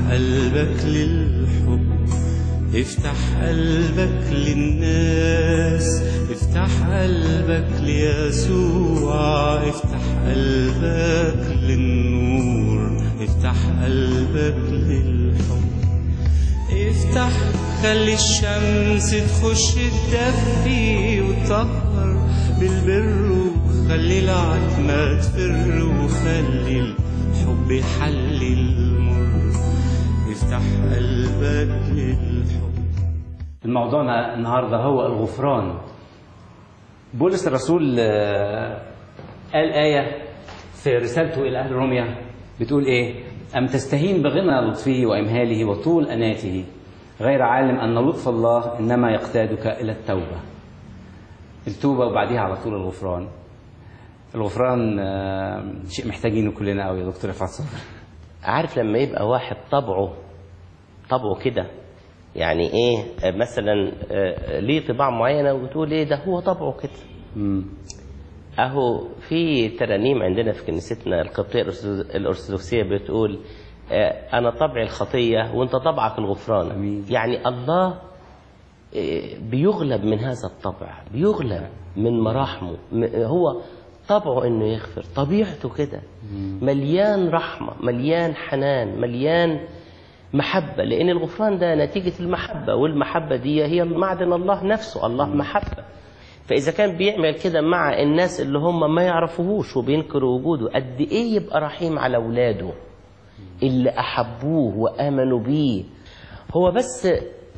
قلبك للحب افتح قلبك للناس افتح قلبك ليسوع افتح قلبك للنور افتح قلبك للحب افتح خلي الشمس تخش تدفي وتطهر بالبر وخلي العتمة تفر وخلي الحب يحلي المر افتح قلبك للحب الموضوع النهارده هو الغفران بولس الرسول آه، قال آية في رسالته إلى أهل روميا بتقول إيه؟ أم تستهين بغنى لطفه وإمهاله وطول أناته غير عالم أن لطف الله إنما يقتادك إلى التوبة التوبة وبعديها على طول الغفران الغفران آه، شيء محتاجينه كلنا قوي يا دكتور رفعت صبري عارف لما يبقى واحد طبعه طبعه كده يعني ايه آه، مثلا آه، ليه طباع معينه وتقول ايه ده هو طبعه كده مم. اهو في ترانيم عندنا في كنيستنا القبطيه الأرثوذ- الارثوذكسيه بتقول آه، انا طبعي الخطيه وانت طبعك الغفران أمين. يعني الله آه، بيغلب من هذا الطبع بيغلب من مراحمه م- هو طبعه انه يغفر طبيعته كده مليان رحمه مليان حنان مليان محبه لان الغفران ده نتيجه المحبه والمحبه دي هي معدن الله نفسه الله محبه فإذا كان بيعمل كده مع الناس اللي هم ما يعرفوهوش وبينكروا وجوده قد إيه يبقى رحيم على أولاده اللي أحبوه وآمنوا بيه هو بس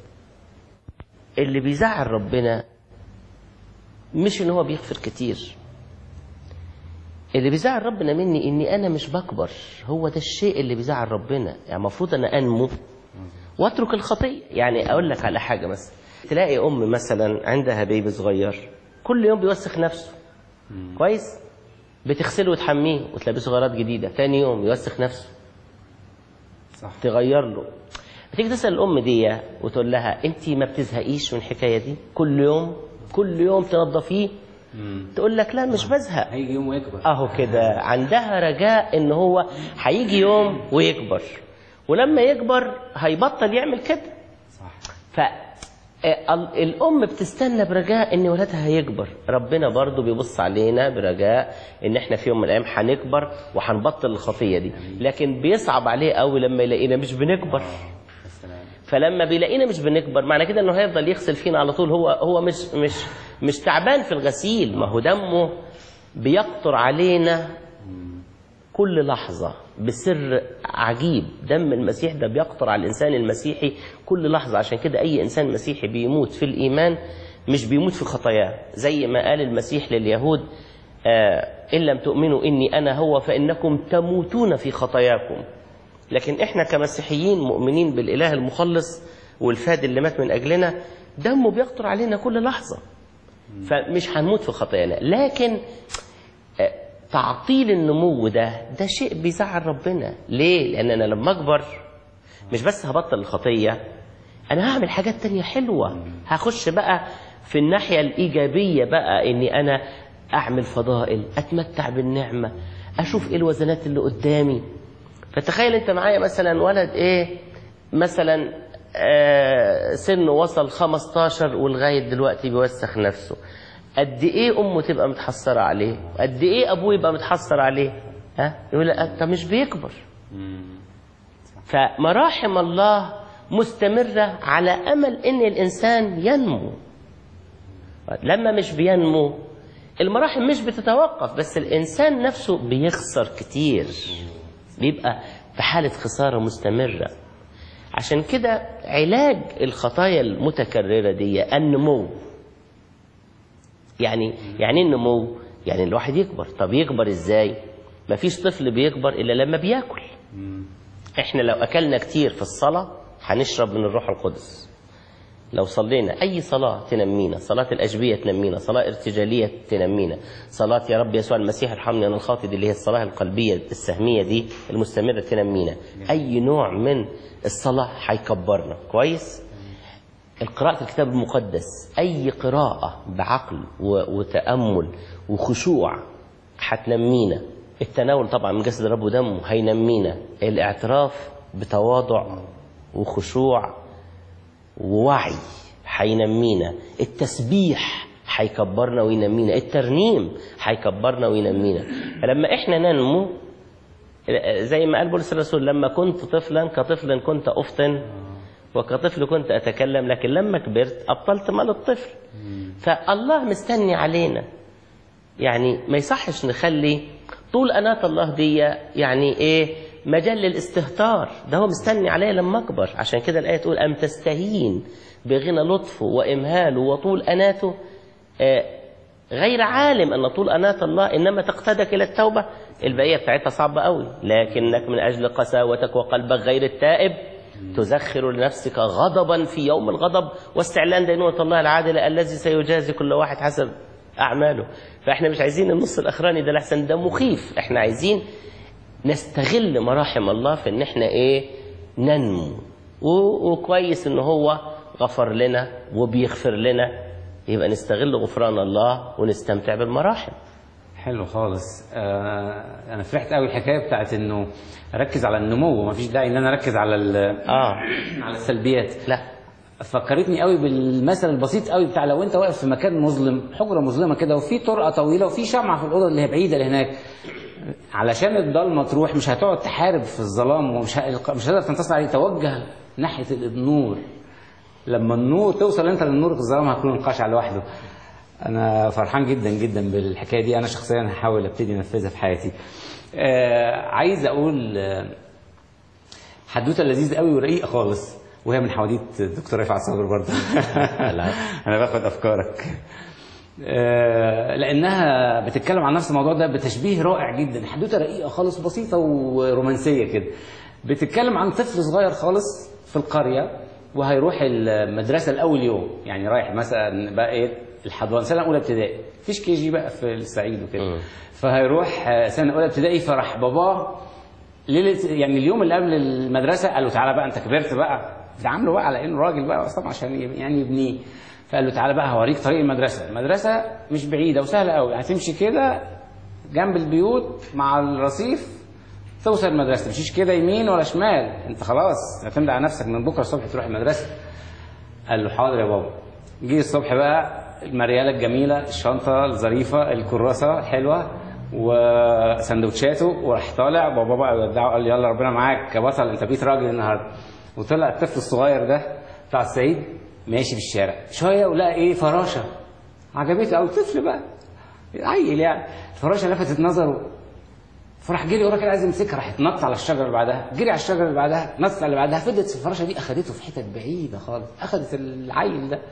اللي بيزعل ربنا مش إن هو بيغفر كتير اللي بيزعل ربنا مني إني أنا مش بكبر هو ده الشيء اللي بيزعل ربنا يعني المفروض أنا أنمو واترك الخطيه يعني اقول لك على حاجه مثلا تلاقي ام مثلا عندها بيبي صغير كل يوم بيوسخ نفسه كويس بتغسله وتحميه وتلبسه غيارات جديده تاني يوم يوسخ نفسه صح تغير له بتيجي تسال الام دي وتقول لها انت ما بتزهقيش من الحكايه دي كل يوم كل يوم تنظفيه تقول لك لا مش بزهق هيجي يوم ويكبر اهو كده عندها رجاء ان هو هيجي يوم ويكبر ولما يكبر هيبطل يعمل كده صح ف آه، ال- الام بتستنى برجاء ان ولادها هيكبر ربنا برضو بيبص علينا برجاء ان احنا في يوم من الايام هنكبر وهنبطل الخطيه دي لكن بيصعب عليه قوي لما يلاقينا مش بنكبر السلام فلما بيلاقينا مش بنكبر معنى كده انه هيفضل يغسل فينا على طول هو هو مش مش مش تعبان في الغسيل ما هو دمه بيقطر علينا كل لحظة بسر عجيب دم المسيح ده بيقطر على الإنسان المسيحي كل لحظة عشان كده أي إنسان مسيحي بيموت في الإيمان مش بيموت في خطاياه زي ما قال المسيح لليهود آه إن لم تؤمنوا إني أنا هو فإنكم تموتون في خطاياكم لكن إحنا كمسيحيين مؤمنين بالإله المخلص والفاد اللي مات من أجلنا دمه بيقطر علينا كل لحظة فمش هنموت في خطايانا لكن آه، تعطيل النمو ده ده شيء بيزعل ربنا ليه لان انا لما اكبر مش بس هبطل الخطيه انا هعمل حاجات تانية حلوه هخش بقى في الناحيه الايجابيه بقى اني انا اعمل فضائل اتمتع بالنعمه اشوف ايه الوزنات اللي قدامي فتخيل انت معايا مثلا ولد ايه مثلا آه سنه وصل 15 ولغايه دلوقتي بيوسخ نفسه قد ايه امه تبقى متحسره عليه قد ايه ابوه يبقى متحسر عليه ها يقول لك انت مش بيكبر فمراحم الله مستمره على امل ان الانسان ينمو لما مش بينمو المراحم مش بتتوقف بس الانسان نفسه بيخسر كتير بيبقى في حاله خساره مستمره عشان كده علاج الخطايا المتكرره دي النمو يعني يعني ايه النمو يعني الواحد يكبر طب يكبر ازاي مفيش طفل بيكبر الا لما بياكل احنا لو اكلنا كتير في الصلاه هنشرب من الروح القدس لو صلينا اي صلاه تنمينا صلاه الاشبيه تنمينا صلاه ارتجاليه تنمينا صلاه يا رب يسوع المسيح ارحمني انا الخاطئ دي اللي هي الصلاه القلبيه السهميه دي المستمره تنمينا اي نوع من الصلاه هيكبرنا كويس القراءة الكتاب المقدس أي قراءة بعقل و- وتأمل وخشوع هتنمينا التناول طبعا من جسد الرب ودمه هينمينا الاعتراف بتواضع وخشوع ووعي هينمينا التسبيح هيكبرنا وينمينا الترنيم هيكبرنا وينمينا فلما احنا ننمو زي ما قال بولس الرسول لما كنت طفلا كطفل كنت افطن وكطفل كنت اتكلم لكن لما كبرت ابطلت مال الطفل فالله مستني علينا يعني ما يصحش نخلي طول أناة الله دي يعني إيه مجال للاستهتار ده هو مستني عليا لما أكبر عشان كده الآية تقول أم تستهين بغنى لطفه وإمهاله وطول أناته آه غير عالم أن طول أناة الله إنما تقتدك إلى التوبة البقية بتاعتها صعبة قوي لكنك من أجل قساوتك وقلبك غير التائب تزخر لنفسك غضبا في يوم الغضب واستعلان دينونة الله العادلة الذي سيجازي كل واحد حسب أعماله فإحنا مش عايزين النص الأخراني ده لحسن ده مخيف إحنا عايزين نستغل مراحم الله في إن إحنا إيه ننمو و- وكويس إن هو غفر لنا وبيغفر لنا يبقى نستغل غفران الله ونستمتع بالمراحم حلو خالص آه انا فرحت قوي الحكايه بتاعت انه اركز على النمو ما فيش داعي ان انا اركز على ال- آه على السلبيات لا فكرتني قوي بالمثل البسيط قوي بتاع لو انت واقف في مكان مظلم حجره مظلمه كده وفي طرقه طويله وفي شمعه في الاوضه اللي هي بعيده اللي هناك علشان الضلمه تروح مش هتقعد تحارب في الظلام ومش ه... مش هتقدر تنتصر عليه توجه ناحيه النور لما النور توصل انت للنور في الظلام هتكون انقشع لوحده انا فرحان جدا جدا بالحكايه دي انا شخصيا هحاول ابتدي انفذها في حياتي آه عايز اقول آه حدوته لذيذه قوي ورقيقه خالص وهي من حواديت الدكتور رفعت صابر برضه انا باخد افكارك آه، لانها بتتكلم عن نفس الموضوع ده بتشبيه رائع جدا حدوته رقيقه خالص بسيطه ورومانسيه كده بتتكلم عن طفل صغير خالص في القريه وهيروح المدرسه الاول يوم يعني رايح مثلا بقى ايه الحضانه سنه اولى ابتدائي مفيش كي جي بقى في الصعيد وكده مم. فهيروح آه، سنه اولى ابتدائي فرح باباه ليله يعني اليوم اللي قبل المدرسه قال له تعالى بقى انت كبرت بقى ده عامله بقى على انه راجل بقى اصلا عشان يب- يعني يبنيه فقال له تعالى بقى هوريك طريق المدرسه المدرسه مش بعيده وسهله قوي هتمشي كده جنب البيوت مع الرصيف توصل المدرسه تمشيش كده يمين ولا شمال انت خلاص اعتمد على نفسك من بكره الصبح تروح المدرسه قال له حاضر يا بابا جه الصبح بقى المرياله الجميله الشنطه الظريفه الكراسه الحلوه وسندوتشاته وراح طالع بابا بقى يودعه قال له يلا ربنا معاك يا بطل انت بقيت راجل النهارده وطلع الطفل الصغير ده بتاع الصعيد ماشي في الشارع شويه ولقى ايه فراشه عجبته قوي طفل بقى عيل يعني الفراشه لفتت نظره فراح جري ورا كده عايز يمسكها راح اتنط على الشجره اللي بعدها جري على الشجره اللي بعدها نط على اللي بعدها فضلت الفراشه دي اخدته في حتت بعيده خالص اخدت العيل ده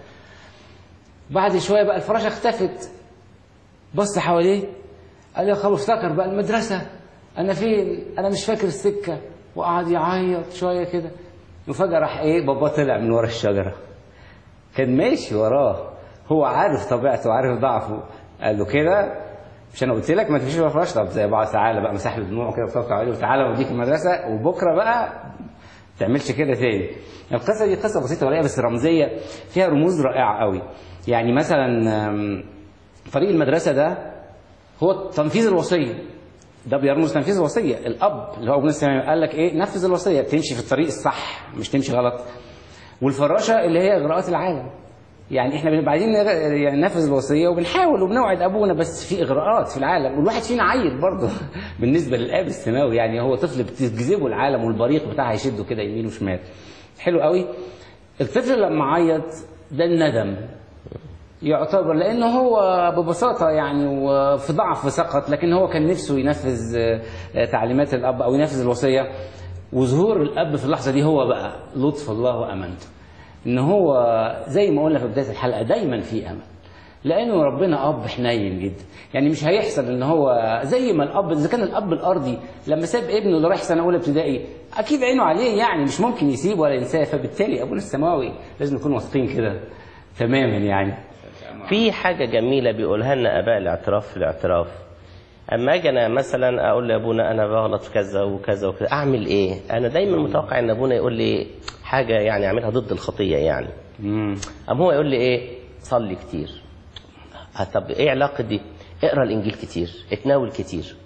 بعد شويه بقى الفراشه اختفت بص حواليه قال يا خلاص افتكر بقى المدرسه انا فين انا مش فاكر السكه وقعد يعيط شويه كده وفجاه راح ايه بابا طلع من ورا الشجره كان ماشي وراه هو عارف طبيعته وعارف ضعفه قال له كده مش انا قلت لك ما تمشيش ورا فراش طب زي بعض تعالى بقى مسح له دموعه كده وطبطب عليه وتعالى اوديك المدرسه وبكره بقى ما تعملش كده تاني القصه دي قصه بسيطه ورقيقه بس رمزيه فيها رموز رائعه قوي يعني مثلا آم، طريق المدرسه ده هو تنفيذ الوصيه ده بيرمز تنفيذ الوصيه الاب اللي هو ابن السماء قال لك ايه نفذ الوصيه تمشي في الطريق الصح مش تمشي غلط والفراشه اللي هي اغراءات العالم يعني احنا بنبقى عايزين نغ- يعني ننفذ الوصيه وبنحاول وبنوعد ابونا بس في اغراءات في العالم والواحد فينا عيل برضه بالنسبه للاب السماوي يعني هو طفل بتجذبه العالم والبريق بتاعه هيشده كده يمين وشمال حلو قوي الطفل لما عيط ده الندم يعتبر لانه هو ببساطه يعني وفي ضعف سقط لكن هو كان نفسه ينفذ آه، آه، تعليمات الاب او ينفذ الوصيه وظهور الاب في اللحظه دي هو بقى لطف الله وامانته ان هو زي ما قلنا في بدايه الحلقه دايما في امل لانه ربنا اب حنين جدا يعني مش هيحصل ان هو زي ما الاب اذا كان الاب الارضي لما ساب ابنه اللي رايح سنه اولى ابتدائي اكيد عينه عليه يعني مش ممكن يسيبه ولا ينساه فبالتالي ابونا السماوي لازم نكون واثقين كده تماما يعني في حاجة جميلة بيقولها لنا آباء الاعتراف في الاعتراف أما أجي أنا مثلا أقول لأبونا أنا بغلط في كذا وكذا وكذا أعمل إيه؟ أنا دايما متوقع إن أبونا يقول لي حاجة يعني أعملها ضد الخطية يعني مم. أما هو يقول لي إيه؟ صلي كتير آه، طب إيه علاقة دي؟ اقرا الإنجيل كتير اتناول كتير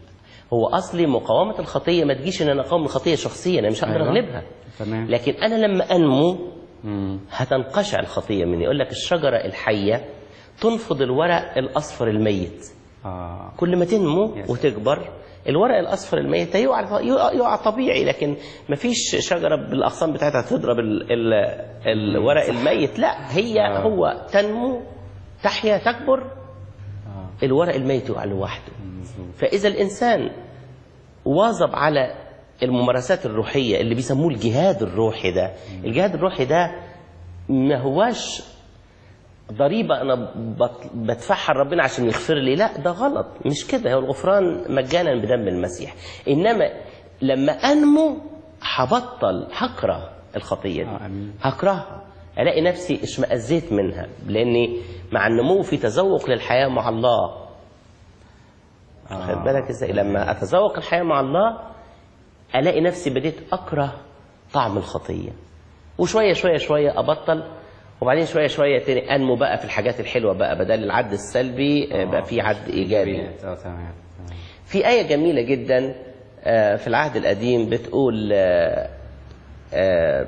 هو اصلي مقاومه الخطيه ما تجيش ان انا اقاوم الخطيه شخصيا انا مش هقدر أيوة. اغلبها تمام. لكن انا لما انمو مم. هتنقشع الخطيه مني يقول لك الشجره الحيه تنفض الورق الاصفر الميت اه كل ما تنمو Yes. وتكبر الورق الاصفر الميت يقع يقع يقع طبيعي لكن ما فيش شجره بالاغصان بتاعتها تضرب ال ال الورق الميت لا هي آه. هو تنمو تحيا تكبر اه الورق الميت يقع لوحده مظبوط. فاذا الانسان واظب على الممارسات الروحيه اللي بيسموه الجهاد الروحي ده الجهاد الروحي ده ما هواش ضريبة أنا بط- بدفعها لربنا عشان يغفر لي لا ده غلط مش كده هو الغفران مجانا بدم المسيح إنما لما أنمو هبطل هكره الخطية دي آه، آمين. هكرهها ألاقي نفسي اشمئزيت منها لأني مع النمو في تذوق للحياة مع الله واخد بالك ازاي لما اتذوق الحياه مع الله الاقي نفسي بديت اكره طعم الخطيه وشويه شويه شويه ابطل وبعدين شويه شويه تاني انمو بقى في الحاجات الحلوه بقى بدل العد السلبي آه، بقى في عد ايجابي اه تمام تمام. في آية جميلة جدا آه، في العهد القديم بتقول آه، آه،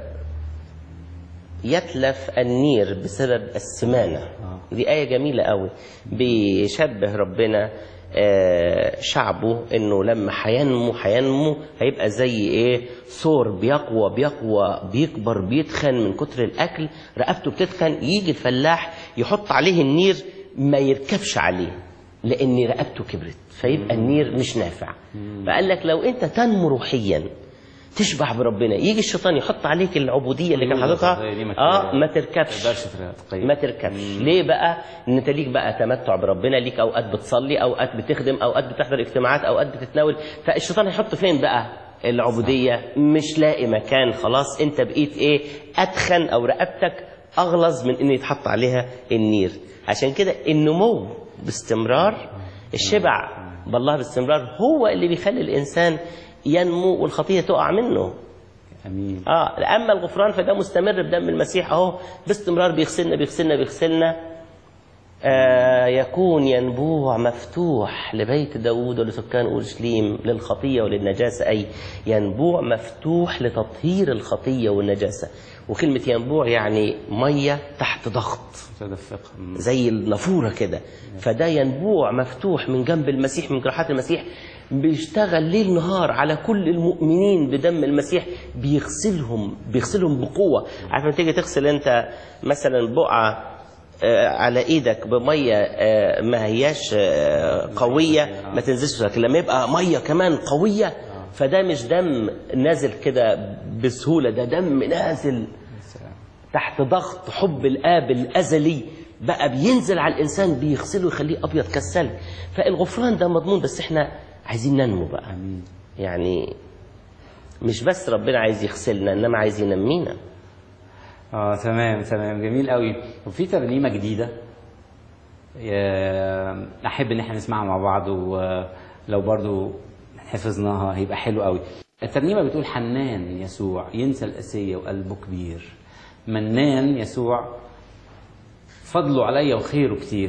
يتلف النير بسبب السمانة دي آية جميلة قوي بيشبه ربنا آه، شعبه انه لما هينمو هينمو هيبقى زي ايه ثور بيقوى بيقوى بيكبر بيتخن من كتر الاكل رقبته بتتخن يجي الفلاح يحط عليه النير ما يركبش عليه لان رقبته كبرت فيبقى النير مش نافع فقال لك لو انت تنمو روحيا تشبع بربنا يجي الشيطان يحط عليك العبوديه اللي كان العبودية حاططها دي ما ت- اه ما تركبش تقدرش تقيم. ما تركبش ليه بقى ان انت ليك بقى تمتع بربنا ليك اوقات بتصلي اوقات بتخدم اوقات بتحضر اجتماعات اوقات بتتناول فالشيطان هيحط فين بقى العبوديه مش لاقي مكان خلاص انت بقيت ايه اتخن او رقبتك اغلظ من ان يتحط عليها النير عشان كده النمو باستمرار الشبع بالله باستمرار هو اللي بيخلي الانسان ينمو والخطيه تقع منه امين اه اما الغفران فده مستمر بدم المسيح اهو باستمرار بيغسلنا بيغسلنا بيغسلنا آه يكون ينبوع مفتوح لبيت داود ولسكان اورشليم للخطيه وللنجاسه اي ينبوع مفتوح لتطهير الخطيه والنجاسه وكلمه ينبوع يعني ميه تحت ضغط تدفق مم. زي النافوره كده فده ينبوع مفتوح من جنب المسيح من جراحات المسيح بيشتغل ليل نهار على كل المؤمنين بدم المسيح بيغسلهم بيغسلهم بقوه عارف لما تيجي تغسل انت مثلا بقعه آه، على ايدك بميه آه، ما هياش آه، قويه ما تنزلش لكن لما يبقى ميه كمان قويه فده مش دم نازل كده بسهوله ده دم نازل تحت ضغط حب الاب الازلي بقى بينزل على الانسان بيغسله يخليه ابيض كالثلج فالغفران ده مضمون بس احنا عايزين ننمو بقى امين يعني مش بس ربنا عايز يغسلنا انما عايز ينمينا اه تمام تمام جميل قوي وفي ترنيمه جديده يا- احب ان احنا نسمعها مع بعض ولو برضو حفظناها هيبقى حلو قوي الترنيمه بتقول حنان يسوع ينسى الاسيه وقلبه كبير منان يسوع فضله عليا وخيره كتير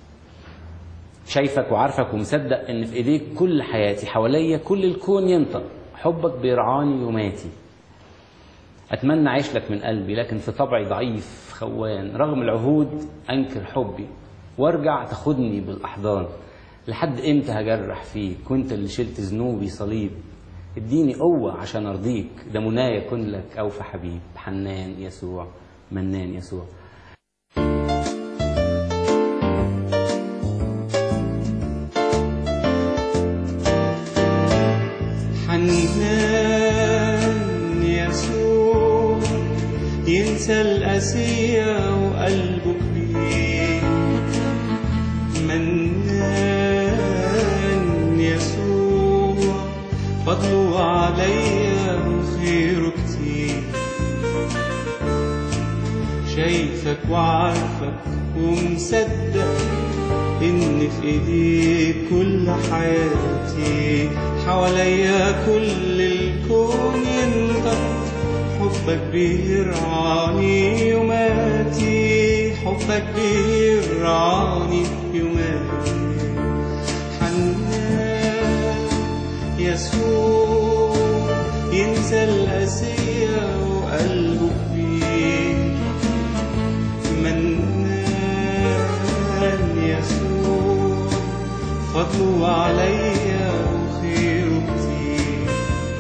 شايفك وعارفك ومصدق ان في ايديك كل حياتي حواليا كل الكون ينطق حبك بيرعاني يوماتي أتمنى أعيش لك من قلبي لكن في طبعي ضعيف خوان رغم العهود أنكر حبي وارجع تاخدني بالأحضان لحد إمتى هجرح فيك وأنت اللي شلت ذنوبي صليب اديني قوة عشان أرضيك ده منايا يكون لك أوفى حبيب حنان يسوع منان يسوع حنان يسوع ينسى الأسية وقلبه كبير منان يسوع فضله عليا وخيره كتير شايفك وعارفك ومصدق إن في إيديك كل حياتي حواليا كل الكون ينطق حبك بيرعاني يوماتي حبك بيرعاني يوماتي حنان يسوع ينسى الأسية وقلبه كبير منان يسوع فضله عليا وخيره كتير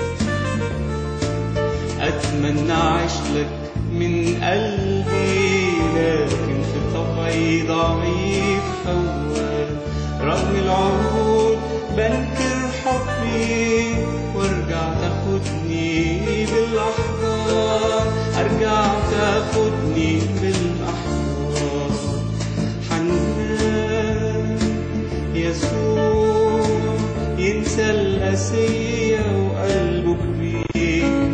أتمنى أعيش لك من قلبي لكن في طبعي ضعيف أول رغم العهود بنكر حبي وارجع تاخدني بالأحضان ارجع تاخدني بالأحضان حنان يسوع ينسى الأسية وقلبه كبير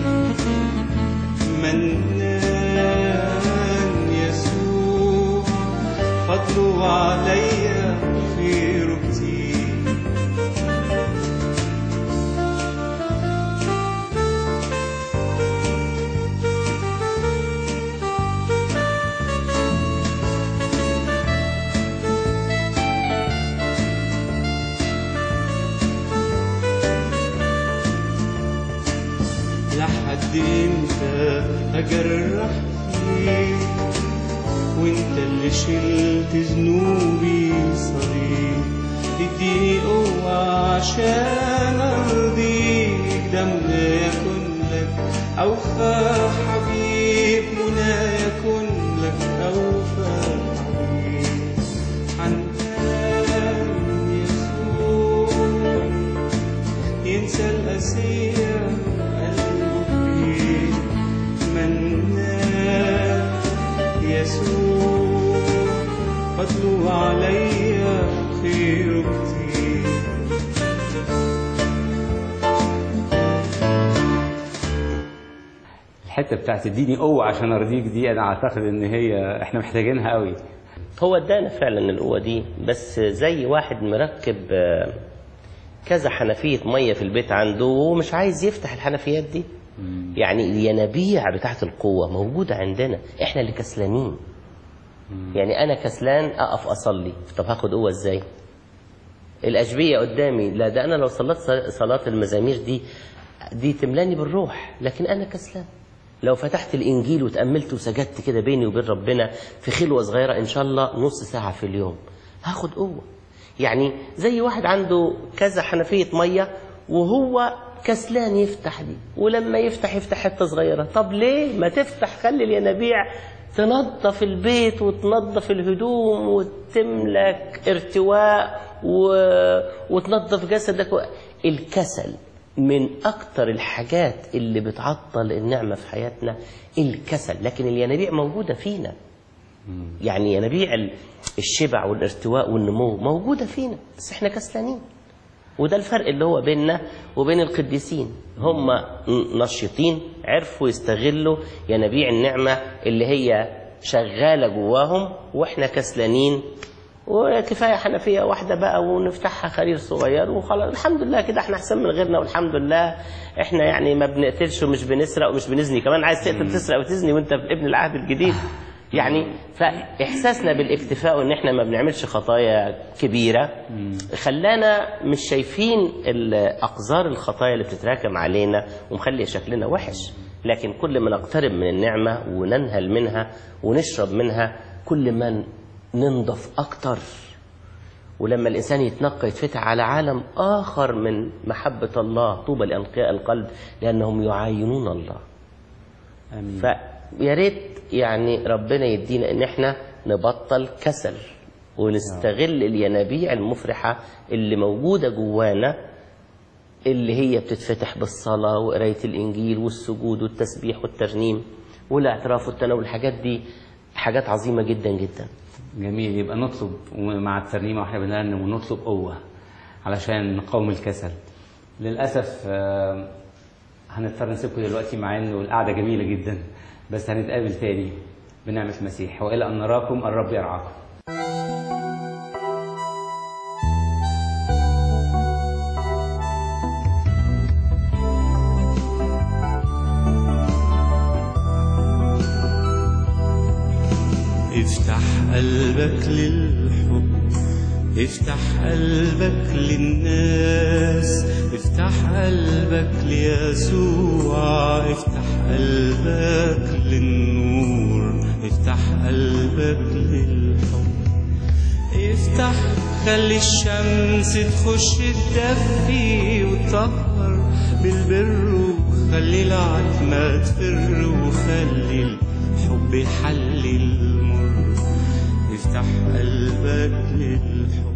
منان يسوع فضله عليا خيره كتير لحد امتى هجرح فيك وانت اللي شلت ذنوبي صليب اديني قوة عشان ارضيك ده منى يكون لك اوفى حبيب منى يكون لك اوفى حبيب حنان يسوع ينسى الأسية قلبه كبير منان يسوع فضله عليا خيره كتير الحته بتاعت اديني قوه عشان ارضيك دي انا اعتقد ان هي احنا محتاجينها قوي هو ادانا فعلا القوة دي بس زي واحد مركب آه، كذا حنفية مية في البيت عنده وهو مش عايز يفتح الحنفيات دي يعني الينابيع بتاعت القوة موجودة عندنا احنا اللي كسلانين يعني انا كسلان اقف اصلي طب هاخد قوة ازاي الأشبية قدامي لا ده أنا لو صليت ص- صلاة المزامير دي دي تملاني بالروح لكن أنا كسلان لو فتحت الإنجيل وتأملت وسجدت كده بيني وبين ربنا في خلوة صغيرة إن شاء الله نص ساعة في اليوم هاخد قوة يعني زي واحد عنده كذا حنفية مية وهو كسلان يفتح دي ولما يفتح يفتح حتة صغيرة طب ليه ما تفتح خلي الينابيع تنظف البيت وتنظف الهدوم وتملك ارتواء و... وتنظف جسدك و... الكسل من أكتر الحاجات اللي بتعطل النعمة في حياتنا الكسل لكن الينابيع موجودة فينا يعني ينابيع ال- الشبع والارتواء والنمو موجودة فينا بس احنا كسلانين وده الفرق اللي هو بيننا وبين القديسين هم نشيطين عرفوا يستغلوا ينابيع النعمة اللي هي شغالة جواهم واحنا كسلانين وكفاية حنفية واحدة بقى ونفتحها خرير صغير وخلاص الحمد لله كده احنا احسن من غيرنا والحمد لله احنا يعني ما بنقتلش ومش بنسرق ومش بنزني كمان عايز تقتل تسرق وتزني وانت في ابن العهد الجديد يعني فاحساسنا بالاكتفاء وان احنا ما بنعملش خطايا كبيره خلانا مش شايفين ال- اقذار الخطايا اللي بتتراكم علينا ومخلي شكلنا وحش لكن كل ما نقترب من النعمه وننهل منها ونشرب منها كل ما ننضف اكتر ولما الانسان يتنقى يتفتح على عالم اخر من محبه الله طوبى لانقياء القلب لانهم يعاينون الله امين فيا ريت يعني ربنا يدينا ان احنا نبطل كسل ونستغل الينابيع المفرحه اللي موجوده جوانا اللي هي بتتفتح بالصلاه وقرايه الانجيل والسجود والتسبيح والترنيم والاعتراف والتناول الحاجات دي حاجات عظيمه جدا جدا جميل يبقى نطلب مع الترنيمه واحنا بنرنم ونطلب قوه علشان نقاوم الكسل للاسف آه، هنضطر نسيبكم دلوقتي مع انه القعده جميله جدا بس هنتقابل تاني بنعمه المسيح والى ان نراكم الرب يرعاكم افتح قلبك للحب افتح قلبك للناس افتح قلبك ليسوع افتح قلبك للنور افتح قلبك للحب افتح خلي الشمس تخش تدفي وتطهر بالبر وخلي العتمة تفر وخلي الحب يحلي المر افتح قلبك للحب